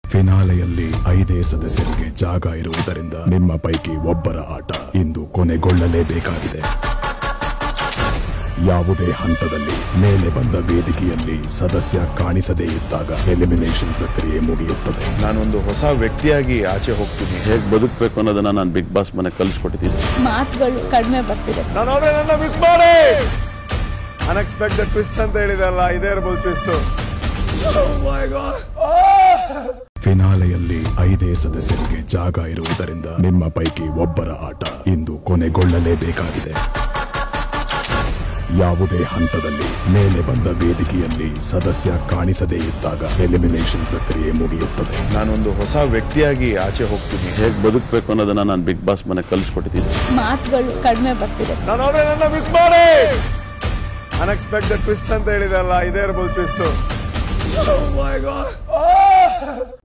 ಫಿನಾಲೆಯಲ್ಲಿ ಐದೇ ಸದಸ್ಯರಿಗೆ ಜಾಗ ಇರುವುದರಿಂದ ನಿಮ್ಮ ಪೈಕಿ ಒಬ್ಬರ ಆಟ ಇಂದು ಕೊನೆಗೊಳ್ಳಲೇಬೇಕಾಗಿದೆ ಯಾವುದೇ ಹಂತದಲ್ಲಿ ಮೇಲೆ ಬಂದ ವೇದಿಕೆಯಲ್ಲಿ ಸದಸ್ಯ ಕಾಣಿಸದೇ ಇದ್ದಾಗ ಎಲಿಮಿನೇಷನ್ ಪ್ರಕ್ರಿಯೆ ಮುಗಿಯುತ್ತದೆ ನಾನೊಂದು ಹೊಸ ವ್ಯಕ್ತಿಯಾಗಿ ಆಚೆ ಹೋಗ್ತೀನಿ ಹೇಗೆ ಬದುಕಬೇಕು ಅನ್ನೋದನ್ನ ನಾನು ಬಿಗ್ ಬಾಸ್ ಮನೆ ಕಲಿಸ್ಕೊಟ್ಟಿದ್ದೀನಿ ಮಾತುಗಳು ಕಡಿಮೆ ಬರ್ತಿದೆ ನಾನು ಅವ್ರೆ ನನ್ನ ಮಿಸ್ ಮಾಡಿ ಅನ್ಎಕ್ಸ್ಪೆಕ್ಟೆಡ್ ಟ್ವಿಸ್ಟ್ ಅಂತ ಹೇಳಿದಲ್ಲ ಇದೇ ಇರ್ಬೋದು ಟ್ವಿಸ್ಟ್ ಫಿನಾಲೆಯಲ್ಲಿ ಐದೇ ಸದಸ್ಯರಿಗೆ ಜಾಗ ಇರುವುದರಿಂದ ನಿಮ್ಮ ಪೈಕಿ ಒಬ್ಬರ ಆಟ ಇಂದು ಕೊನೆಗೊಳ್ಳಲೇಬೇಕಾಗಿದೆ ಯಾವುದೇ ಹಂತದಲ್ಲಿ ಮೇಲೆ ಬಂದ ವೇದಿಕೆಯಲ್ಲಿ ಸದಸ್ಯ ಕಾಣಿಸದೇ ಇದ್ದಾಗ ಎಲಿಮಿನೇಷನ್ ಪ್ರಕ್ರಿಯೆ ಮುಗಿಯುತ್ತದೆ ನಾನೊಂದು ಹೊಸ ವ್ಯಕ್ತಿಯಾಗಿ ಆಚೆ ಹೋಗ್ತೀನಿ ಹೇಗೆ ಬದುಕಬೇಕು ಅನ್ನೋದನ್ನ ನಾನು ಬಿಗ್ ಬಾಸ್ ಮನೆ ಕಲಿಸ್ಕೊಟ್ಟಿದ್ದೀನಿ ಮಾತುಗಳು ಕಡಿಮೆ ಬರ್ತಿದೆ ನಾನು ಅವ್ರೆ ನನ್ನ ಮಿಸ್ ಮಾಡಿ ಅನ್ಎಕ್ಸ್ಪೆಕ್ಟೆಡ್ ಟ್ವಿಸ್ಟ್ ಅಂತ ಹೇಳಿದಲ್ಲ ಇದೇ ಇರ್ಬೋದು ಟ್ವಿಸ್ಟ್